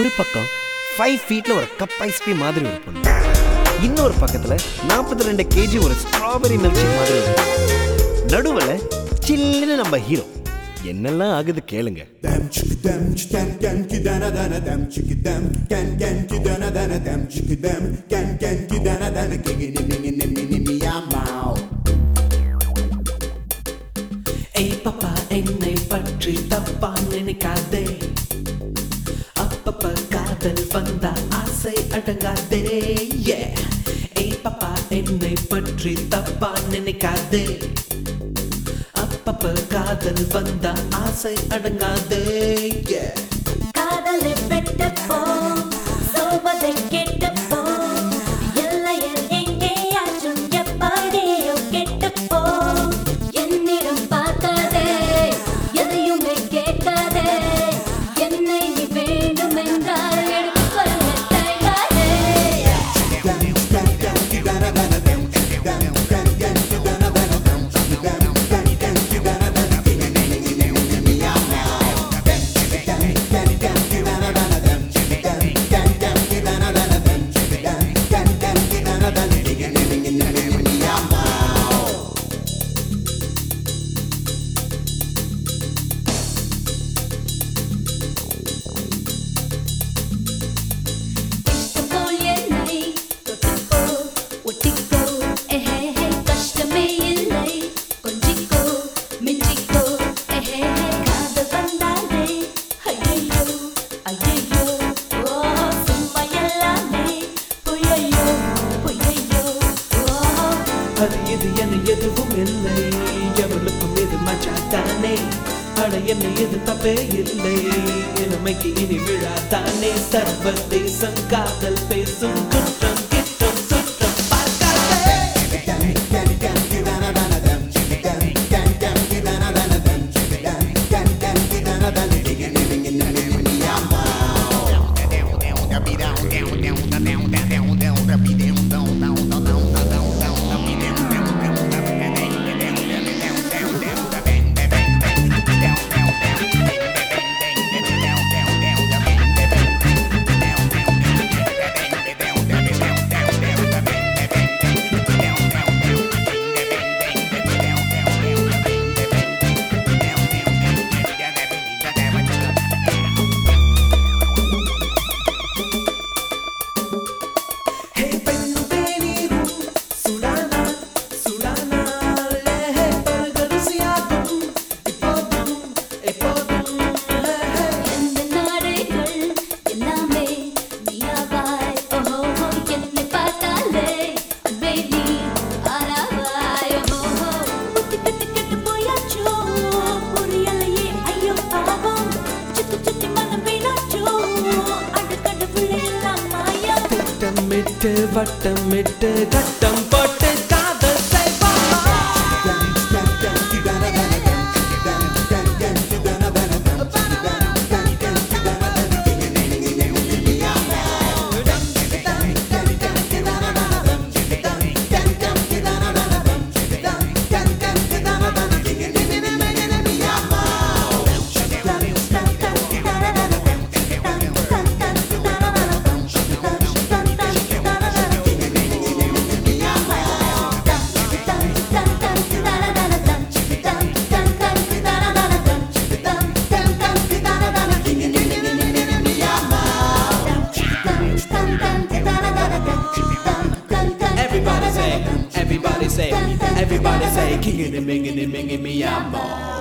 ஒரு பக்கம் ஃபைவ் ஃபீட்ல ஒரு கப் ஐஸ்கிரீம் மாதிரி ஒரு பொண்ணு இன்னொரு பக்கத்துல நாற்பத்தி ரெண்டு கேஜி ஒரு ஸ்ட்ராபெரி மில்க் மாதிரி ஒரு பொண்ணு நடுவில் சில்லுன்னு நம்ம ஹீரோ என்னெல்லாம் ஆகுது கேளுங்க Dem chiki dem chicken can ki dana dana dem chiki dem can can ki dana dana dem chiki dem can can ki dana dana kigi ni ni ni ni ni ni ya mau. ஏய் பாப்பா என்னை பற்றி தப்பா நினைக்காதே அப்பப்ப காதல் வந்தா ஆசை அடங்காதே Yeah. ஏய் பாப்பா என்னை பற்றி தப்பா நினைக்காதே அப்பப்ப காதல் வந்தா ஆசை அடங்காதே Yeah. காதலை பெற்றப்போ சொல்வதை கேட்டப்போ எல்லையில் எங்கேயாச்சும் எப்படியோ கெட்டப்போ என்னிடம் பார்க்காதே எதையுமே கேட்காதே என்னை நீ வேண்டும் என்றால் எடுத்துக்கொள்ள தயாரே Dem can can ki dana dana dem chiki dem can can ki dana dana dem chiki dem can can ki dana dana kigi ni ni ni ni ni ni ya mau. Dem chiki dem can can ki dana dana dem chiki dem can can ki dana dana dem chiki dem can can ki dana dana kigi ni ni ni ni ni ni ya mau. இஷ்டப்போல் என்னை தொட்டுக்கோ, ஒட்டிக்கோ, எஹேஹே, கஷ்டமே இல்லை. கொஞ்சிக்கோ, மிஞ்சிக்கோ, எஹேஹே, காதல் வந்தாலே, ஐயையோ, ஐயையோ, ஓ, சும்மா எல்லாமே, பொய்யையோ, பொய்யையோ, ஓ. அது இது என எதுவும் இல்லை எவளுக்கும் இது மச்சாத்தானே அட என்ன இது தப்பே இல்லை இளமைக்கு இனி விழாதானே சர்வதேசம் காதல் பேசும் குற்றம் கிட்டம் சுற்றம் பார்க்காதே Dem can can ki dana dana dem chiki dem can can ki dana dana dem chiki dem can can ki dana dana kigi ni ni ni ni ni ni ya mau. ஹே பெண்ணும் தேநீரும் சுடானா சுடானா ஹே பருகருசியாகும் இப்போதும் எப்போதும் ஹே ஹே எந்த நாடுகள் எல்லாமே நீயாவாய் ஓஹோ என்னை பார்த்தாலே அன்பே நீ ஆராவாய் ஓஹோ புத்தி கட்டு கெட்டு போயாச்சோ புரியலையே ஐயோ பாவம் சுத்தி சுத்தி மனம் வீணாச்சோ அடுக்கடுப்புல எல்லாம் மாயா திட்டமிட்டு வட்டமிட்டு கட்டம் போட்டு காதல் செய்வோம் Dem can can ki dana dana dem chiki dem can can ki dana dana dem chiki dem can can ki dana dana kigi ni ni ni ni ni ni ya mau. Dem can can ki dana dana dem chiki dem can can ki dana dana dem chiki dem can can ki dana dana kigi ni ni ni ni ni ni ya mau. Everybody say, everybody say, everybody say, king it, minging it, minging me, I'm